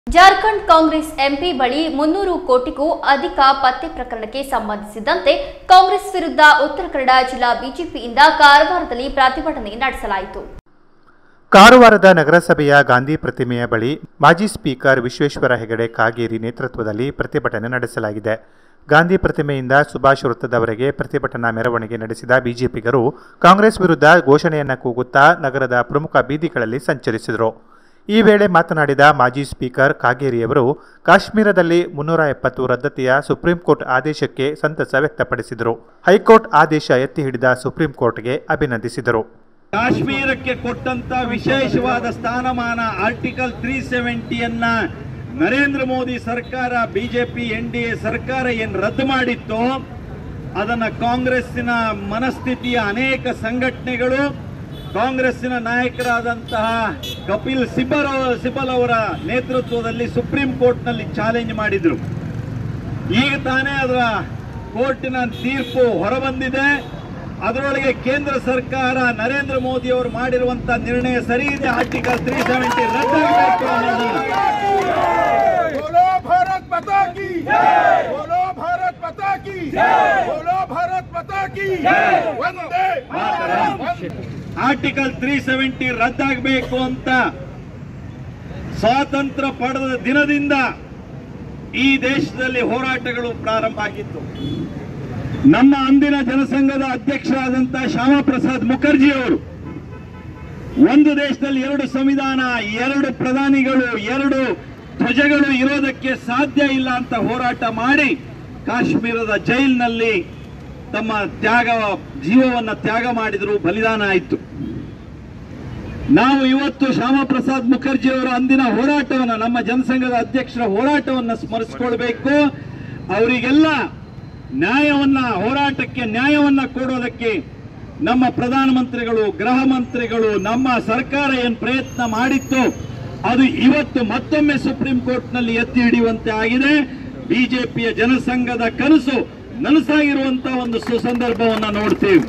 Jharkhand Congress MP ಬಳಿ ಮುನ್ನೂರು ಕೋಟಿಗೂ ಅಧಿಕ ಪತ್ತೆ ಪ್ರಕರಣಕ್ಕೆ ಸಂಬಂಧಿಸಿದಂತೆ ಕಾಂಗ್ರೆಸ್ ವಿರುದ್ಧ ಉತ್ತರ ಕನ್ನಡ ಜಿಲ್ಲಾ ಬಿಜೆಪಿಯಿಂದ ಕಾರವಾರದಲ್ಲಿ ಪ್ರತಿಭಟನೆ ನಡೆಸಲಾಯಿತು ಕಾರವಾರದ ನಗರಸಭೆಯ ಗಾಂಧಿ ಪ್ರತಿಮೆಯ ಬಳಿ ಮಾಜಿ ಸ್ಪೀಕರ್ ವಿಶ್ವೇಶ್ವರ ಹೆಗಡೆ ಕಾಗೇರಿ ನೇತೃತ್ವದಲ್ಲಿ ಪ್ರತಿಭಟನೆ ನಡೆಸಲಾಗಿದೆ ಗಾಂಧಿ ಪ್ರತಿಮೆಯಿಂದ ಸುಭಾಷ್ ವೃತ್ತದವರೆಗೆ ಪ್ರತಿಭಟನಾ ಮೆರವಣಿಗೆ ನಡೆಸಿದ ಬಿಜೆಪಿಗರು ಕಾಂಗ್ರೆಸ್ ವಿರುದ್ಧ ಘೋಷಣೆಯನ್ನ ಕೂಗುತ್ತಾ ನಗರದ ಪ್ರಮುಖ ಬೀದಿಗಳಲ್ಲಿ ಸಂಚರಿಸಿದರು ಈ ವೇಳೆ ಮಾತನಾಡಿದ ಮಾಜಿ ಸ್ಪೀಕರ್ ಕಾಗೇರಿಯವರು ಕಾಶ್ಮೀರದಲ್ಲಿ ಮುನ್ನೂರ ಎಪ್ಪತ್ತು ರದ್ದತಿಯ ಸುಪ್ರೀಂ ಕೋರ್ಟ್ ಆದೇಶಕ್ಕೆ ಸಂತಸ ವ್ಯಕ್ತಪಡಿಸಿದರು ಹೈಕೋರ್ಟ್ ಆದೇಶ ಎತ್ತಿ ಹಿಡಿದ ಸುಪ್ರೀಂ ಕೋರ್ಟ್ಗೆ ಅಭಿನಂದಿಸಿದರು ಕಾಶ್ಮೀರಕ್ಕೆ ಕೊಟ್ಟಂತ ವಿಶೇಷವಾದ ಸ್ಥಾನಮಾನ ಆರ್ಟಿಕಲ್ ತ್ರೀ ಸೆವೆಂಟಿಯನ್ನ ನರೇಂದ್ರ ಮೋದಿ ಸರ್ಕಾರ ಬಿಜೆಪಿ ಎನ್ ಡಿ ಎ ಸರ್ಕಾರ ಏನು ರದ್ದು ಮಾಡಿತ್ತು ಅದನ್ನ ಕಾಂಗ್ರೆಸ್ಸಿನ ಮನಸ್ಥಿತಿಯ ಅನೇಕ ಸಂಘಟನೆಗಳು ಕಾಂಗ್ರೆಸ್ಸಿನ ನಾಯಕರಾದಂತಹ ಕಪಿಲ್ ಸಿಬಲ್ ಅವ- ಸಿಬಲ್ ಅವರ ನೇತೃತ್ವದಲ್ಲಿ ಸುಪ್ರೀಂ ಕೋರ್ಟ್ನಲ್ಲಿ ಚಾಲೆಂಜ್ ಮಾಡಿದ್ರು ಈಗ ತಾನೇ ಅದರ ಕೋರ್ಟಿನ ತೀರ್ಪು ಹೊರಬಂದಿದೆ ಅದರೊಳಗೆ ಕೇಂದ್ರ ಸರ್ಕಾರ ನರೇಂದ್ರ ಮೋದಿ ಅವರು ಮಾಡಿರುವಂತ ನಿರ್ಣಯ ಸರಿ ಇದೆ ಆರ್ಟಿಕಲ್ ತ್ರೀ ಸೆವೆಂಟಿ ರದ್ದಾಗಬೇಕು ಅನ್ನೋದನ್ನ बोलो भारत माता की बोलो भारत माता की बोलो भारत माता की वंदे वंदे ಆರ್ಟಿಕಲ್ ತ್ರೀ ಸೆವೆಂಟಿ ರದ್ದಾಗಬೇಕು ಅಂತ ಸ್ವಾತಂತ್ರ್ಯ ಪಡೆದ ದಿನದಿಂದ ಈ ದೇಶದಲ್ಲಿ ಹೋರಾಟಗಳು ಪ್ರಾರಂಭ ಆಗಿತ್ತು ನಮ್ಮ ಅಂದಿನ ಜನಸಂಘದ ಅಧ್ಯಕ್ಷರಾದಂತಹ ಶ್ಯಾಮಾ ಪ್ರಸಾದ್ ಮುಖರ್ಜಿ ಅವರು ಒಂದು ದೇಶದಲ್ಲಿ ಎರಡು ಸಂವಿಧಾನ ಎರಡು ಪ್ರಧಾನಿಗಳು ಎರಡು ಧ್ವಜಗಳು ಇರೋದಕ್ಕೆ ಸಾಧ್ಯ ಇಲ್ಲ ಅಂತ ಹೋರಾಟ ಮಾಡಿ ಕಾಶ್ಮೀರದ ಜೈಲಿನಲ್ಲಿ ತಮ್ಮ ತ್ಯಾಗ ಜೀವವನ್ನ ತ್ಯಾಗ ಮಾಡಿದ್ರು ಬಲಿದಾನ ಆಯಿತು ನಾವು ಇವತ್ತು ಶ್ಯಾಮಾ ಪ್ರಸಾದ್ ಮುಖರ್ಜಿ ಅವರ ಅಂದಿನ ಹೋರಾಟವನ್ನ ನಮ್ಮ ಜನಸಂಘದ ಅಧ್ಯಕ್ಷರ ಹೋರಾಟವನ್ನ ಸ್ಮರಿಸಿಕೊಳ್ಬೇಕು ಅವರಿಗೆಲ್ಲ ನ್ಯಾಯವನ್ನ ಹೋರಾಟಕ್ಕೆ ನ್ಯಾಯವನ್ನ ಕೊಡೋದಕ್ಕೆ ನಮ್ಮ ಪ್ರಧಾನಮಂತ್ರಿಗಳು ಗೃಹ ಮಂತ್ರಿಗಳು ನಮ್ಮ ಸರ್ಕಾರ ಏನ್ ಪ್ರಯತ್ನ ಮಾಡಿತ್ತು ಅದು ಇವತ್ತು ಮತ್ತೊಮ್ಮೆ ಸುಪ್ರೀಂ ಕೋರ್ಟ್ನಲ್ಲಿ ಎತ್ತಿ ಹಿಡಿಯುವಂತೆ ಆಗಿದೆ ಬಿಜೆಪಿಯ ಜನಸಂಘದ ಕನಸು ನನಸಾಗಿರುವಂತಹ ಒಂದು ಸುಸಂದರ್ಭವನ್ನ ನೋಡ್ತೀವಿ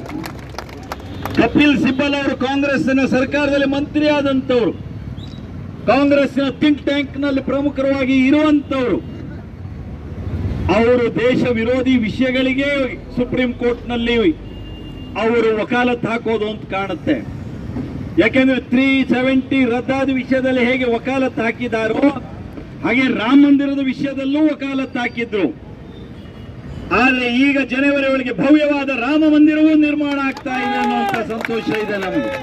ಕಪಿಲ್ ಸಿಬ್ಬಲ್ ಅವರು ಕಾಂಗ್ರೆಸ್ಸಿನ ಸರ್ಕಾರದಲ್ಲಿ ಮಂತ್ರಿ ಆದಂತವರು ಕಾಂಗ್ರೆಸ್ಸಿನ ಥಿಂಕ್ ಟ್ಯಾಂಕ್ ನಲ್ಲಿ ಪ್ರಮುಖವಾಗಿ ಇರುವಂತವರು ಅವರು ದೇಶ ವಿರೋಧಿ ವಿಷಯಗಳಿಗೆ ಸುಪ್ರೀಂ ಕೋರ್ಟ್ ನಲ್ಲಿ ಅವರು ವಕಾಲತ್ ಹಾಕೋದು ಅಂತ ಕಾಣುತ್ತೆ ಯಾಕೆಂದ್ರೆ ತ್ರೀ ಸೆವೆಂಟಿ ರದ್ದಾದ ವಿಷಯದಲ್ಲಿ ಹೇಗೆ ವಕಾಲತ್ ಹಾಕಿದಾರೋ ಹಾಗೆ ರಾಮ ಮಂದಿರದ ವಿಷಯದಲ್ಲೂ ವಕಾಲತ್ ಹಾಕಿದ್ರು ಆದ್ರೆ ಈಗ ಜನವರಿ ಒಳಗೆ ಭವ್ಯವಾದ ರಾಮ ಮಂದಿರವೂ ನಿರ್ಮಾಣ ಆಗ್ತಾ ಇದೆ ಅನ್ನುವಂತ ಸಂತೋಷ ಇದೆ ನಮಗೆ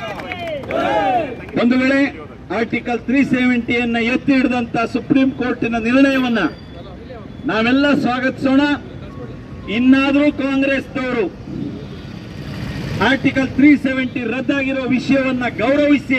ಒಂದು ವೇಳೆ ಆರ್ಟಿಕಲ್ ತ್ರೀ ಸೆವೆಂಟಿಯನ್ನ ಎತ್ತಿ ಹಿಡಿದಂತ ಸುಪ್ರೀಂ ಕೋರ್ಟಿನ ನಿರ್ಣಯವನ್ನ ನಾವೆಲ್ಲ ಸ್ವಾಗತಿಸೋಣ ಇನ್ನಾದರೂ ಕಾಂಗ್ರೆಸ್ನವರು ಆರ್ಟಿಕಲ್ ತ್ರೀ ಸೆವೆಂಟಿ ರದ್ದಾಗಿರೋ ವಿಷಯವನ್ನ ಗೌರವಿಸಿ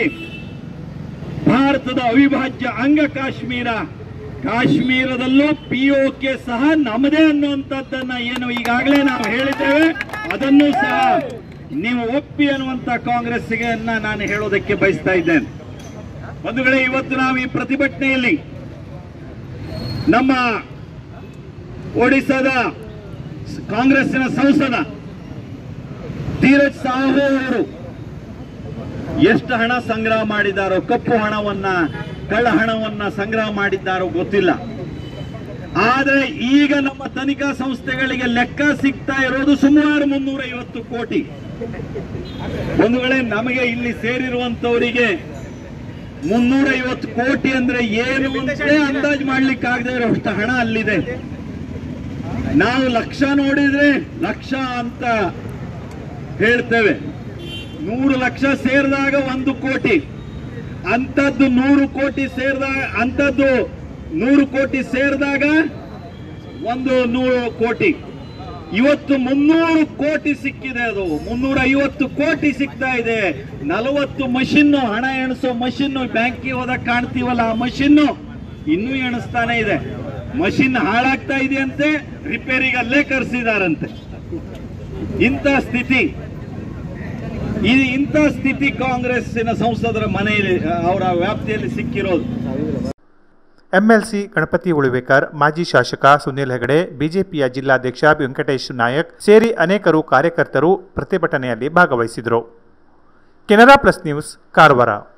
ಭಾರತದ ಅವಿಭಾಜ್ಯ ಅಂಗ ಕಾಶ್ಮೀರ ಕಾಶ್ಮೀರದಲ್ಲೂ ಪಿಒಕೆ ಸಹ ನಮ್ಮದೇ ಅನ್ನುವಂಥದ್ದನ್ನ ಏನು ಈಗಾಗಲೇ ನಾವು ಹೇಳಿದ್ದೇವೆ ಅದನ್ನು ಸಹ ನೀವು ಒಪ್ಪಿ ಅನ್ನುವಂತ ಕಾಂಗ್ರೆಸ್ಗೆ ನಾನು ಹೇಳೋದಕ್ಕೆ ಬಯಸ್ತಾ ಇದ್ದೇನೆ ಒಂದು ವೇಳೆ ಇವತ್ತು ನಾವು ಈ ಪ್ರತಿಭಟನೆಯಲ್ಲಿ ನಮ್ಮ ಒಡಿಸ್ಸಾದ ಕಾಂಗ್ರೆಸ್ಸಿನ ಸಂಸದ ಧೀರಜ್ ಸಾಹು ಅವರು ಎಷ್ಟು ಹಣ ಸಂಗ್ರಹ ಮಾಡಿದ್ದಾರೋ ಕಪ್ಪು ಹಣವನ್ನ ಕಳ್ಳ ಹಣವನ್ನ ಸಂಗ್ರಹ ಮಾಡಿದ್ದಾರೋ ಗೊತ್ತಿಲ್ಲ ಆದ್ರೆ ಈಗ ನಮ್ಮ ತನಿಖಾ ಸಂಸ್ಥೆಗಳಿಗೆ ಲೆಕ್ಕ ಸಿಗ್ತಾ ಇರೋದು ಸುಮಾರು ಮುನ್ನೂರ ಐವತ್ತು ಕೋಟಿ ಒಂದು ವೇಳೆ ನಮಗೆ ಇಲ್ಲಿ ಸೇರಿರುವಂತವರಿಗೆ ಮುನ್ನೂರ ಐವತ್ತು ಕೋಟಿ ಅಂದ್ರೆ ಏನು ಅಂತಲೇ ಅಂದಾಜು ಮಾಡ್ಲಿಕ್ಕೆ ಆಗದೆ ಇರೋಷ್ಟು ಹಣ ಅಲ್ಲಿದೆ ನಾವು ಲಕ್ಷ ನೋಡಿದ್ರೆ ಲಕ್ಷ ಅಂತ ಹೇಳ್ತೇವೆ ನೂರು ಲಕ್ಷ ಸೇರಿದಾಗ ಒಂದು ಕೋಟಿ ಅಂತದ್ದು ನೂರು ಕೋಟಿ ಸೇರಿದಾಗ ಅಂತದ್ದು ನೂರು ಕೋಟಿ ಸೇರಿದಾಗ ಒಂದು ನೂರು ಕೋಟಿ ಇವತ್ತು ಮುನ್ನೂರು ಕೋಟಿ ಸಿಕ್ಕಿದೆ ಅದು ಮುನ್ನೂರ ಐವತ್ತು ಕೋಟಿ ಸಿಗ್ತಾ ಇದೆ ನಲವತ್ತು ಮಷಿನ್ ಹಣ ಎಣಿಸೋ ಮಷಿನ್ ಬ್ಯಾಂಕಿಗೆ ಹೋದಾಗ ಕಾಣ್ತೀವಲ್ಲ ಆ ಮಷಿನ್ ಇನ್ನೂ ಎಣಿಸ್ತಾನೆ ಇದೆ ಮಷಿನ್ ಹಾಳಾಗ್ತಾ ಇದೆಯಂತೆ ರಿಪೇರಿಗೆ ಅಲ್ಲೇ ಕರೆಸಿದಾರಂತೆ ಇಂಥ ಸ್ಥಿತಿ ಈ ಇಂಥ ಸ್ಥಿತಿ ಕಾಂಗ್ರೆಸ್ಸಿನ ಸಂಸದರ ಮನೆಯಲ್ಲಿ ಅವರ ವ್ಯಾಪ್ತಿಯಲ್ಲಿ ಸಿಕ್ಕಿರೋದು ಎಂಎಲ್ಸಿ ಗಣಪತಿ ಉಳುವೇಕರ್ ಮಾಜಿ ಶಾಸಕ ಸುನಿಲ್ ಹೆಗಡೆ ಬಿಜೆಪಿಯ ಜಿಲ್ಲಾಧ್ಯಕ್ಷ ವೆಂಕಟೇಶ್ ನಾಯಕ್ ಸೇರಿ ಅನೇಕರು ಕಾರ್ಯಕರ್ತರು ಪ್ರತಿಭಟನೆಯಲ್ಲಿ ಭಾಗವಹಿಸಿದರು ಕೆನರಾ ಪ್ಲಸ್ ನ್ಯೂಸ್ ಕಾರವಾರ